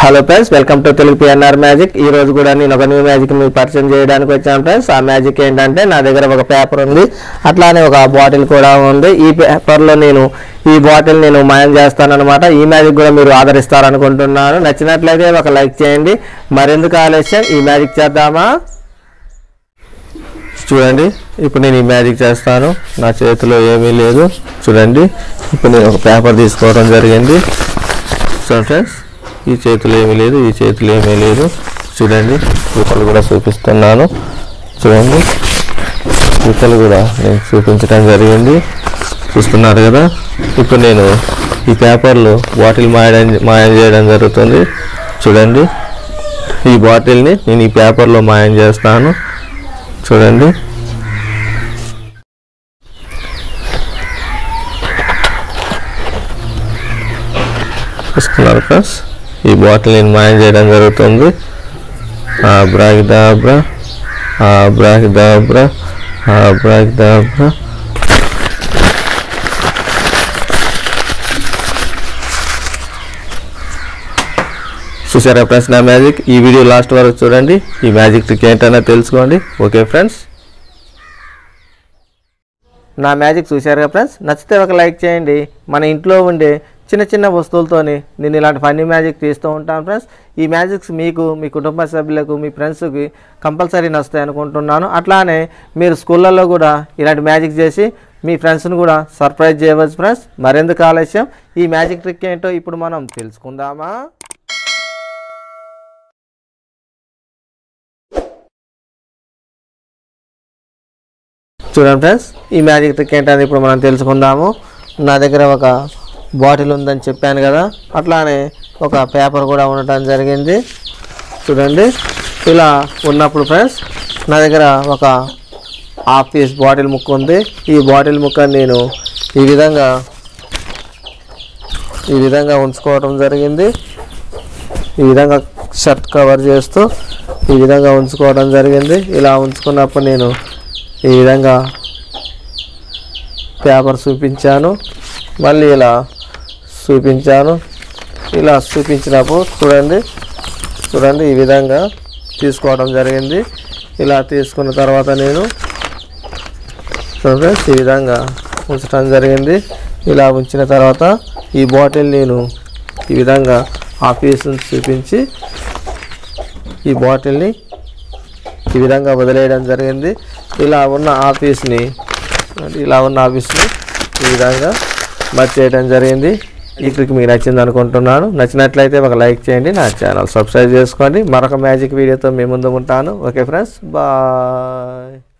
hello friends welcome to Telugu PNR magic ఈ రోజు కూడా నేను ఒక న్యూ మ్యాజిక్ మీకు పరిచయం చేయడానికి వచ్చాను ఫ్రెండ్స్ ఆ మ్యాజిక్ ఏంటంటే నా దగ్గర ఒక పేపర్ ఉంది అట్లానే ఒక బాటిల్ కూడా ఉంది ఈ పేపర్లో నేను ఈ బాటిల్ నేను మాయం చేస్తానన్నమాట ఈ మ్యాజిక్ కూడా మీరు ఆదరిస్తారనుకుంటున్నాను నచ్చినట్లయితే ఒక లైక్ చేయండి మరెందుకు ఆలస్యం ఈ మ్యాజిక్ చేద్దామా చూడండి ఇప్పుడు నేను ఈ మ్యాజిక్ చేస్తాను నా చేతిలో ఏమీ లేదు చూడండి ఇప్పుడు నేను ఒక పేపర్ తీసుకోవడం జరిగింది చూడండి ఫ్రెండ్స్ ఈ చేతిలో ఏమీ లేదు ఈ చేతిలో ఏమీ లేదు చూడండి పూతలు కూడా చూపిస్తున్నాను చూడండి పూతలు కూడా నేను చూపించడం జరిగింది చూస్తున్నారు కదా ఇప్పుడు నేను ఈ పేపర్లో బాటిల్ మాయడం మాయం చేయడం జరుగుతుంది చూడండి ఈ బాటిల్ని నేను ఈ పేపర్లో మాయం చేస్తాను చూడండి చూస్తున్నారు ఫ్రెండ్స్ ఈ బాటిల్ నేను మాయం చేయడం జరుగుతుంది ఆ బ్రాక్ దాబ్రా ఆ బ్రాక్ దాబ్రా ఆ బ్రాక్ దాబ్రా చూసారా ఫ్రెండ్స్ నా మ్యాజిక్ ఈ వీడియో లాస్ట్ వరకు చూడండి ఈ మ్యాజిక్ ట్రిక్ ఏంటన్నా తెలుసుకోండి ఓకే ఫ్రెండ్స్ నా మ్యాజిక్ చూశారుగా ఫ్రెండ్స్ నచ్చితే ఒక లైక్ చేయండి మన ఇంట్లో ఉండే చిన్న చిన్న వస్తువులతోని నేను ఇలాంటి ఫన్నీ మ్యాజిక్ తీస్తూ ఉంటాను ఫ్రెండ్స్ ఈ మ్యాజిక్స్ మీకు మీ కుటుంబ సభ్యులకు మీ ఫ్రెండ్స్కి కంపల్సరీ నచ్చుతాయి అనుకుంటున్నాను అట్లానే మీరు స్కూళ్ళల్లో కూడా ఇలాంటి మ్యాజిక్ చేసి మీ ఫ్రెండ్స్ని కూడా సర్ప్రైజ్ చేయవచ్చు ఫ్రెండ్స్ మరెందుకు ఆలస్యం ఈ మ్యాజిక్ ట్రిక్ ఏంటో ఇప్పుడు మనం తెలుసుకుందామా చూడండి ఫ్రెండ్స్ ఈ మ్యాజిక్ ట్రిక్ ఏంటని ఇప్పుడు మనం తెలుసుకుందాము నా దగ్గర ఒక బాటిల్ ఉందని చెప్పాను కదా అట్లానే ఒక పేపర్ కూడా ఉండటం జరిగింది చూడండి ఇలా ఉన్నప్పుడు ఫ్రెండ్స్ నా దగ్గర ఒక హాఫ్ పీస్ బాటిల్ ముక్క ఉంది ఈ బాటిల్ ముక్క నేను ఈ విధంగా ఈ విధంగా ఉంచుకోవడం జరిగింది ఈ విధంగా షర్ట్ కవర్ చేస్తూ ఈ విధంగా ఉంచుకోవడం జరిగింది ఇలా ఉంచుకున్నప్పుడు నేను ఈ విధంగా పేపర్ చూపించాను మళ్ళీ ఇలా చూపించాను ఇలా చూపించినప్పుడు చూడండి చూడండి ఈ విధంగా తీసుకోవడం జరిగింది ఇలా తీసుకున్న తర్వాత నేను చూడండి ఈ విధంగా ఉంచడం జరిగింది ఇలా ఉంచిన తర్వాత ఈ బాటిల్ నేను ఈ విధంగా ఆఫీస్ చూపించి ఈ బాటిల్ని ఈ విధంగా వదిలేయడం జరిగింది ఇలా ఉన్న ఆఫీస్ని ఇలా ఉన్న ఆఫీస్ని ఈ విధంగా మర్చేయడం జరిగింది ఈ ట్రిక్ మీకు నచ్చింది అనుకుంటున్నాను నచ్చినట్లయితే ఒక లైక్ చేయండి నా ఛానల్ సబ్స్క్రైబ్ చేసుకోండి మరొక మ్యాజిక్ వీడియోతో మీ ముందు ఉంటాను ఓకే ఫ్రెండ్స్ బాయ్